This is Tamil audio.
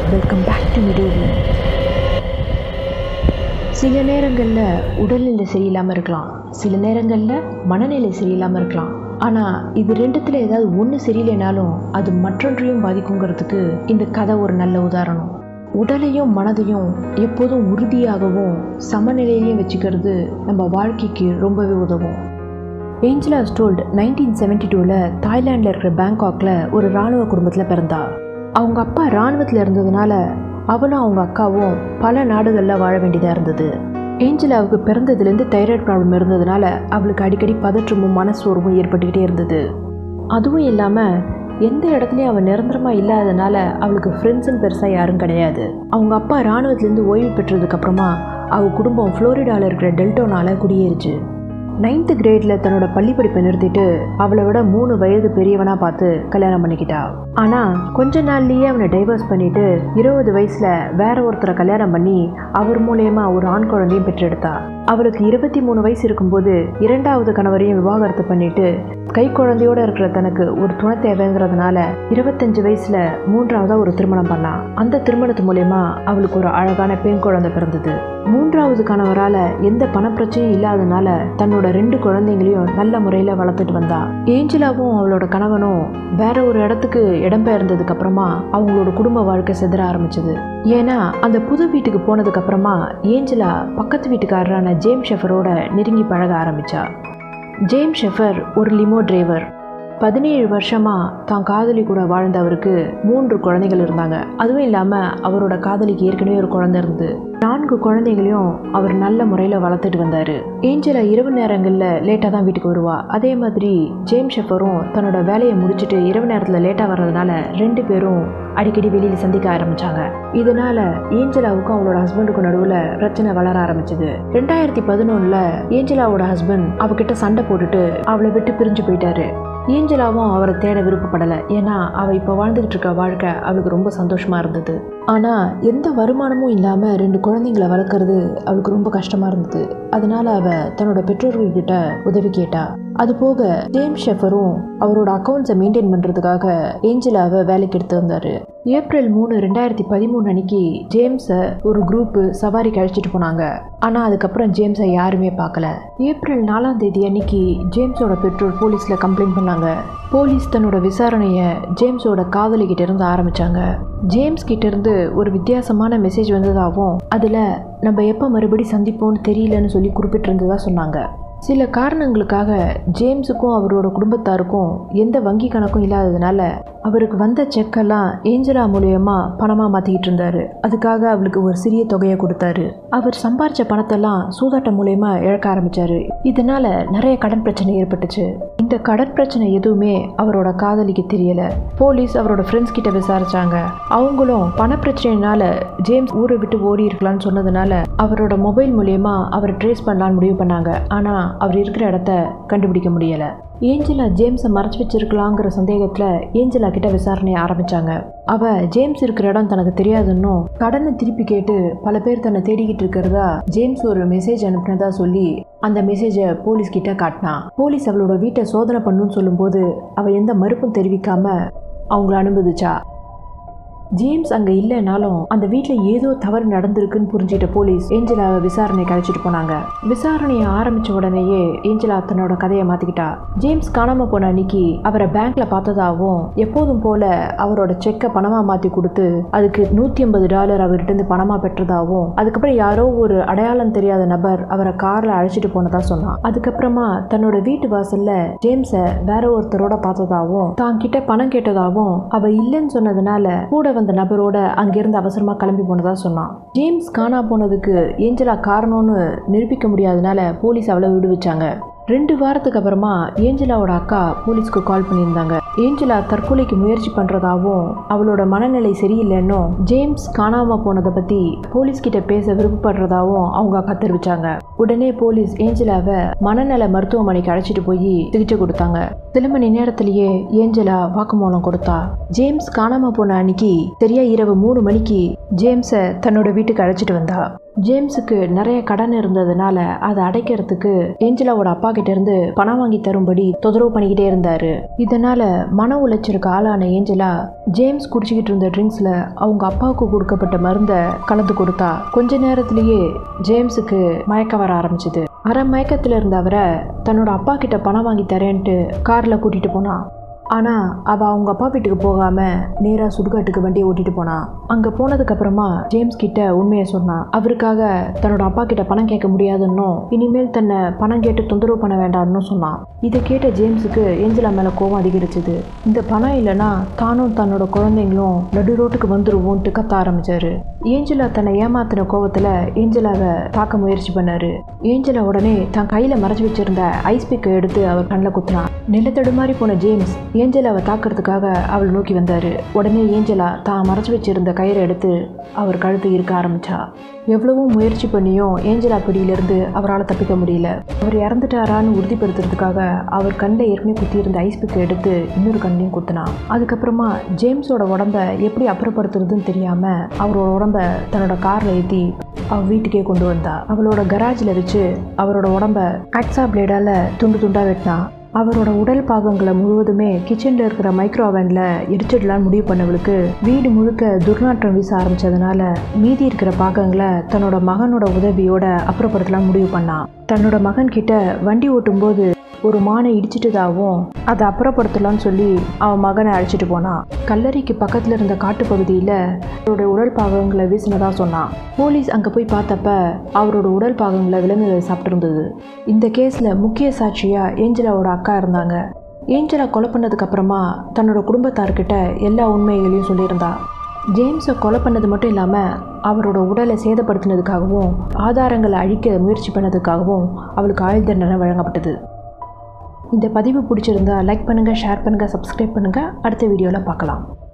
வெல்கம் பேக் டு மிடோவி சில நேரங்களில் உடல்நிலை சரியில்லாமல் இருக்கலாம் சில நேரங்களில் மனநிலை சரியில்லாமல் இருக்கலாம் ஆனால் இது ரெண்டுத்தில் ஏதாவது ஒன்று சரியில்லைனாலும் அது மற்றொன்றையும் பாதிக்குங்கிறதுக்கு இந்த கதை ஒரு நல்ல உதாரணம் உடலையும் மனதையும் எப்போதும் உறுதியாகவும் சமநிலையிலையும் வச்சுக்கிறது நம்ம வாழ்க்கைக்கு ரொம்பவே உதவும் ஏஞ்சலா ஸ்டோல்ட் நைன்டீன் செவன்டி டூவில் தாய்லாண்டில் இருக்கிற பேங்காக்ல ஒரு இராணுவ குடும்பத்தில் பிறந்தா அவங்க அப்பா இராணுவத்தில் இருந்ததுனால அவளும் அவங்க அக்காவும் பல நாடுகளில் வாழ வேண்டியதாக இருந்தது ஏஞ்சலாவுக்கு பிறந்ததுலேருந்து தைராய்டு ப்ராப்ளம் இருந்ததுனால அவளுக்கு அடிக்கடி பதற்றமும் மனசோர்வும் ஏற்பட்டுக்கிட்டே இருந்தது அதுவும் இல்லாமல் எந்த இடத்துலையும் அவள் நிரந்தரமாக இல்லாததுனால அவளுக்கு ஃப்ரெண்ட்ஸுன்னு பெருசாக யாரும் கிடையாது அவங்க அப்பா இராணுவத்துலேருந்து ஓய்வு பெற்றதுக்கப்புறமா அவள் குடும்பம் ஃப்ளோரிடாவில் இருக்கிற டெல்டோனால குடியேறிச்சு நைன்த்து கிரேடில் தன்னோட பள்ளி படிப்பை நிறுத்திட்டு அவளை விட மூணு வயது பெரியவனாக பார்த்து கல்யாணம் பண்ணிக்கிட்டா ஆனால் கொஞ்ச நாள்லயே அவனை டைவர்ஸ் பண்ணிட்டு இருபது வயசில் வேற ஒருத்தரை கல்யாணம் பண்ணி அவர் மூலயமா ஒரு ஆண் குழந்தையும் பெற்றெடுத்தா அவளுக்கு இருபத்தி மூணு வயசு இருக்கும்போது இரண்டாவது கணவரையும் விவாகரத்து பண்ணிட்டு கை குழந்தையோட இருக்கிற தனக்கு ஒரு துணை தேவைங்கிறதுனால இருபத்தஞ்சு வயசுல மூன்றாவதா ஒரு திருமணம் பண்ணா அந்த திருமணத்து மூலயமா அவளுக்கு ஒரு அழகான பெண் குழந்தை பிறந்தது மூன்றாவது கணவரால எந்த பணப்பிரச்சனையும் இல்லாதனால தன்னோட ரெண்டு குழந்தைங்களையும் நல்ல முறையில வளர்த்துட்டு வந்தா ஏஞ்சலாவும் அவளோட கணவனும் வேற ஒரு இடத்துக்கு இடம்பெயர்ந்ததுக்கு அப்புறமா அவங்களோட குடும்ப வாழ்க்கை செதற ஆரம்பிச்சது ஏன்னா அந்த புது வீட்டுக்கு போனதுக்கு அப்புறமா ஏஞ்சலா பக்கத்து வீட்டுக்காரரான ஜேம் ஷெஃபரோட நெருங்கி பழக ஆரம்பிச்சா ஜேம் ஷெஃபர் ஒரு லிமோ டிரைவர் பதினேழு வருஷமாக தான் காதலி கூட வாழ்ந்த அவருக்கு மூன்று குழந்தைகள் இருந்தாங்க அதுவும் இல்லாமல் அவரோட காதலிக்கு ஏற்கனவே ஒரு குழந்தை இருந்து நான்கு குழந்தைகளையும் அவர் நல்ல முறையில் வளர்த்துட்டு வந்தார் ஏஞ்சலா இரவு நேரங்களில் லேட்டாக தான் வீட்டுக்கு வருவா அதே மாதிரி ஜேம் ஷெஃபரும் தன்னோட வேலையை முடிச்சுட்டு இரவு நேரத்தில் லேட்டாக வர்றதுனால ரெண்டு பேரும் அடிக்கடி வெளியில் சந்திக்க ஆரம்பிச்சாங்க இதனால ஏஞ்சலாவுக்கும் அவளோட ஹஸ்பண்டுக்கும் நடுவில் பிரச்சனை வளர ஆரம்பிச்சது ரெண்டாயிரத்தி பதினொன்றில் ஏஞ்சலாவோட ஹஸ்பண்ட் அவகிட்ட சண்டை போட்டுட்டு அவளை விட்டு பிரிஞ்சு போயிட்டாரு ஏஞ்சலாவும் அவரை தேட விருப்பப்படலை ஏன்னா அவள் இப்போ வாழ்ந்துகிட்டு இருக்க வாழ்க்கை அவளுக்கு ரொம்ப சந்தோஷமாக இருந்தது ஆனால் எந்த வருமானமும் இல்லாமல் ரெண்டு குழந்தைங்களை வளர்க்குறது அவளுக்கு ரொம்ப கஷ்டமாக இருந்தது அதனால அவள் தன்னோட பெற்றோர்கள்கிட்ட உதவி கேட்டா அது போக ஜேம்ஸ் ஷெஃபரும் அவரோட அக்கௌண்ட்ஸை மெயின்டைன் பண்ணுறதுக்காக ஏஞ்சலாவை வேலைக்கு எடுத்து வந்தார் ஏப்ரல் மூணு ரெண்டாயிரத்தி பதிமூணு அன்னைக்கு ஜேம்ஸை ஒரு குரூப்பு சவாரிக்கு அழைச்சிட்டு போனாங்க ஆனால் அதுக்கப்புறம் ஜேம்ஸை யாருமே பார்க்கல ஏப்ரல் நாலாம் தேதி அன்னைக்கு ஜேம்ஸோட பெற்றோர் போலீஸில் கம்ப்ளைண்ட் பண்ணாங்க போலீஸ் தன்னோட விசாரணையை ஜேம்ஸோட காதலிக்கிட்ட இருந்து ஆரம்பிச்சாங்க ஜேம்ஸ் கிட்ட இருந்து ஒரு வித்தியாசமான மெசேஜ் வந்ததாகவும் அதில் நம்ம எப்போ மறுபடி சந்திப்போம்னு தெரியலன்னு சொல்லி குறிப்பிட்டிருந்ததா சொன்னாங்க சில காரணங்களுக்காக ஜேம்ஸுக்கும் அவரோட குடும்பத்தாருக்கும் எந்த வங்கி கணக்கும் இல்லாததுனால அவருக்கு வந்த செக்கெல்லாம் ஏஞ்சலா மூலியமா பணமாக மாற்றிக்கிட்டு இருந்தாரு அதுக்காக அவளுக்கு ஒரு சிறிய தொகையை கொடுத்தாரு அவர் சம்பாரிச்ச பணத்தெல்லாம் சூதாட்டம் மூலயமா இழக்க ஆரம்பிச்சாரு இதனால நிறைய கடன் பிரச்சனை ஏற்பட்டுச்சு இந்த கடன் பிரச்சனை எதுவுமே அவரோட காதலிக்கு தெரியல போலீஸ் அவரோட ஃப்ரெண்ட்ஸ் கிட்ட விசாரிச்சாங்க அவங்களும் பண பிரச்சனைனால ஜேம்ஸ் ஊரை விட்டு ஓடி இருக்கலாம்னு சொன்னதுனால அவரோட மொபைல் மூலியமா அவரை ட்ரேஸ் பண்ணலான்னு முடிவு பண்ணாங்க ஆனா அவர் இருக்கிற இடத்த கண்டுபிடிக்க முடியல ஏஞ்சலா ஜேம்ஸை மறைச்சு வச்சிருக்கலாங்கிற சந்தேகத்தில் ஏஞ்சலா கிட்ட விசாரணையை ஆரம்பிச்சாங்க அவ ஜேம்ஸ் இருக்கிற இடம் தனக்கு தெரியாதுன்னும் கடனை திருப்பி கேட்டு பல பேர் தன்னை தேடிக்கிட்டு இருக்கிறதா ஜேம்ஸ் ஒரு மெசேஜ் அனுப்பினதா சொல்லி அந்த மெசேஜை போலீஸ் கிட்ட காட்டினா போலீஸ் அவளோட வீட்டை சோதனை பண்ணுன்னு சொல்லும்போது அவ எந்த மறுப்பும் தெரிவிக்காம அவங்கள அனுமதிச்சா ஜேம்ஸ் அங்கே இல்லைனாலும் அந்த வீட்டில் ஏதோ தவறு நடந்திருக்குன்னு புரிஞ்சிட்ட போலீஸ் ஏஞ்சலாவை விசாரணைக்கு அழைச்சிட்டு போனாங்க விசாரணையை ஆரம்பிச்ச உடனேயே ஏஞ்சலா தன்னோட கதையை மாத்திக்கிட்டா ஜேம்ஸ் காணாம போன அன்னைக்கு அவரை பேங்க்ல பார்த்ததாகவும் எப்போதும் போல அவரோட செக்கை பணமா மாத்தி கொடுத்து அதுக்கு நூத்தி ஐம்பது டாலர் அவர்கிட்ட இருந்து பணமா பெற்றதாகவும் அதுக்கப்புறம் யாரோ ஒரு அடையாளம் தெரியாத நபர் அவரை கார்ல அழைச்சிட்டு போனதா சொன்னான் அதுக்கப்புறமா தன்னோட வீட்டு வாசல்ல ஜேம்ஸை வேற ஒருத்தரோட பார்த்ததாகவும் தான் கிட்ட பணம் கேட்டதாகவும் அவ இல்லைன்னு சொன்னதுனால கூட வந்த நபரோட அங்கிருந்து அவசரமா கிளம்பி போனதா சொன்னான் ஜேம்ஸ் காணா போனதுக்கு ஏஞ்சலா காரணம்னு நிரூபிக்க முடியாதனால போலீஸ் அவளை விடுவிச்சாங்க ரெண்டு வாரத்துக்கு அப்புறமா ஏஞ்சலாவோட அக்கா போலீஸ்க்கு கால் பண்ணியிருந்தாங்க ஏஞ்சலா தற்கொலைக்கு முயற்சி பண்றதாவும் அவளோட மனநிலை சரியில்லைன்னும் ஜேம்ஸ் காணாம போனதை பத்தி போலீஸ் கிட்ட பேச விருப்பப்படுறதாவும் அவங்க அக்கா தெரிவிச்சாங்க உடனே போலீஸ் ஏஞ்சலாவை மனநல மருத்துவமனைக்கு அழைச்சிட்டு போய் சிகிச்சை கொடுத்தாங்க சில மணி நேரத்திலேயே ஏஞ்சலா வாக்குமூலம் கொடுத்தா ஜேம்ஸ் காணாம போன அன்னைக்கு சரியா இரவு மூணு மணிக்கு ஜேம்ஸை தன்னோட வீட்டுக்கு அழைச்சிட்டு வந்தா ஜேம்ஸுக்கு நிறைய கடன் இருந்ததுனால அதை அடைக்கிறதுக்கு ஏஞ்சலாவோட அப்பா கிட்ட இருந்து பணம் வாங்கி தரும்படி தொந்தரவு பண்ணிக்கிட்டே இருந்தாரு இதனால மன உளைச்சலுக்கு ஆளான ஏஞ்சலா ஜேம்ஸ் குடிச்சிக்கிட்டு இருந்த ட்ரிங்க்ஸ்ல அவங்க அப்பாவுக்கு கொடுக்கப்பட்ட மருந்தை கலந்து கொடுத்தா கொஞ்ச நேரத்திலேயே ஜேம்ஸுக்கு மயக்கம் வர ஆரம்பிச்சது அரை மயக்கத்தில் இருந்த அவரை தன்னோட அப்பா கிட்ட பணம் வாங்கி தரேன்ட்டு காரில் கூட்டிட்டு போனான் ஆனால் அவள் அவங்க அப்பா வீட்டுக்கு போகாமல் நேராக சுடுகாட்டுக்கு வண்டியை ஓட்டிட்டு போனான் அங்கே போனதுக்கப்புறமா ஜேம்ஸ் கிட்ட உண்மையை சொன்னான் அவருக்காக தன்னோட அப்பா கிட்ட பணம் கேட்க முடியாதுன்னும் இனிமேல் தன்னை பணம் கேட்டு தொந்தரவு பண்ண வேண்டாம்னு சொன்னான் இதை கேட்ட ஜேம்ஸுக்கு ஏஞ்சலா மேலே கோவம் அதிகரிச்சது இந்த பணம் இல்லைன்னா தானும் தன்னோட குழந்தைங்களும் நடு ரோட்டுக்கு வந்துருவோன்ட்டு கத்த ஆரம்பிச்சாரு ஏஞ்சலா தன்னை ஏமாத்தின கோவத்தில் ஏஞ்சலாவை தாக்க முயற்சி பண்ணாரு ஏஞ்சலா உடனே தன் கையில் மறைச்சு வச்சிருந்த ஐஸ் பிக்கை எடுத்து அவர் கண்ணில் குத்தினான் நிலத்தடுமாறி போன ஜேம்ஸ் ஏஞ்சலாவை தாக்கிறதுக்காக அவள் நோக்கி வந்தார் உடனே ஏஞ்சலா தான் மறைச்சு வச்சிருந்த கயிறை எடுத்து அவர் கழுத்தை இருக்க ஆரம்பிச்சா எவ்வளவோ முயற்சி பண்ணியும் ஏஞ்சலா பிடியிலிருந்து அவரால் தப்பிக்க முடியல அவர் இறந்துட்டாரான்னு உறுதிப்படுத்துறதுக்காக அவர் கண்ணில் ஏற்கனவே குத்தியிருந்த ஐஸ் பிக்கை எடுத்து இன்னொரு கண்ணையும் குத்தினான் அதுக்கப்புறமா ஜேம்ஸோட உடம்ப எப்படி அப்புறப்படுத்துறதுன்னு தெரியாமல் அவரோட உடம்ப தன்னோட காரில் ஏற்றி அவ வீட்டுக்கே கொண்டு வந்தா அவளோட கராஜில் வச்சு அவரோட உடம்ப ஆக்ஸா பிளேடால் துண்டு துண்டாக வெட்டினா அவரோட உடல் பாகங்களை முழுவதுமே கிச்சனில் இருக்கிற மைக்ரோ அவனில் எரிச்சிடலான்னு முடிவு பண்ணவளுக்கு வீடு முழுக்க துர்நாற்றம் வீச ஆரம்பிச்சதுனால மீதி இருக்கிற பாகங்களை தன்னோட மகனோட உதவியோட அப்புறப்படுத்தலாம் முடிவு பண்ணான் தன்னோட மகன் கிட்ட வண்டி ஓட்டும்போது ஒரு மானை இடிச்சிட்டதாகவும் அதை அப்புறப்படுத்தலாம்னு சொல்லி அவன் மகனை அழைச்சிட்டு போனான் கல்லறைக்கு பக்கத்தில் இருந்த காட்டுப்பகுதியில் அவரோட உடல் பாகங்களை வீசினதா சொன்னான் போலீஸ் அங்கே போய் பார்த்தப்ப அவரோட உடல் பாகங்களை விலங்குகள் சாப்பிட்டிருந்தது இந்த கேஸில் முக்கிய சாட்சியாக ஏஞ்சலாவோட அக்கா இருந்தாங்க ஏஞ்சலா கொலை பண்ணதுக்கு அப்புறமா தன்னோட குடும்பத்தார்கிட்ட எல்லா உண்மைகளையும் சொல்லியிருந்தா ஜேம்ஸை கொலை பண்ணது மட்டும் இல்லாமல் அவரோட உடலை சேதப்படுத்தினதுக்காகவும் ஆதாரங்களை அழிக்க முயற்சி பண்ணதுக்காகவும் அவளுக்கு ஆயுள் தண்டனை வழங்கப்பட்டது இந்த பதிவு பிடிச்சிருந்தா லைக் பண்ணுங்கள் ஷேர் பண்ணுங்கள் சப்ஸ்கிரைப் பண்ணுங்கள் அடுத்த வீடியோவில் பார்க்கலாம்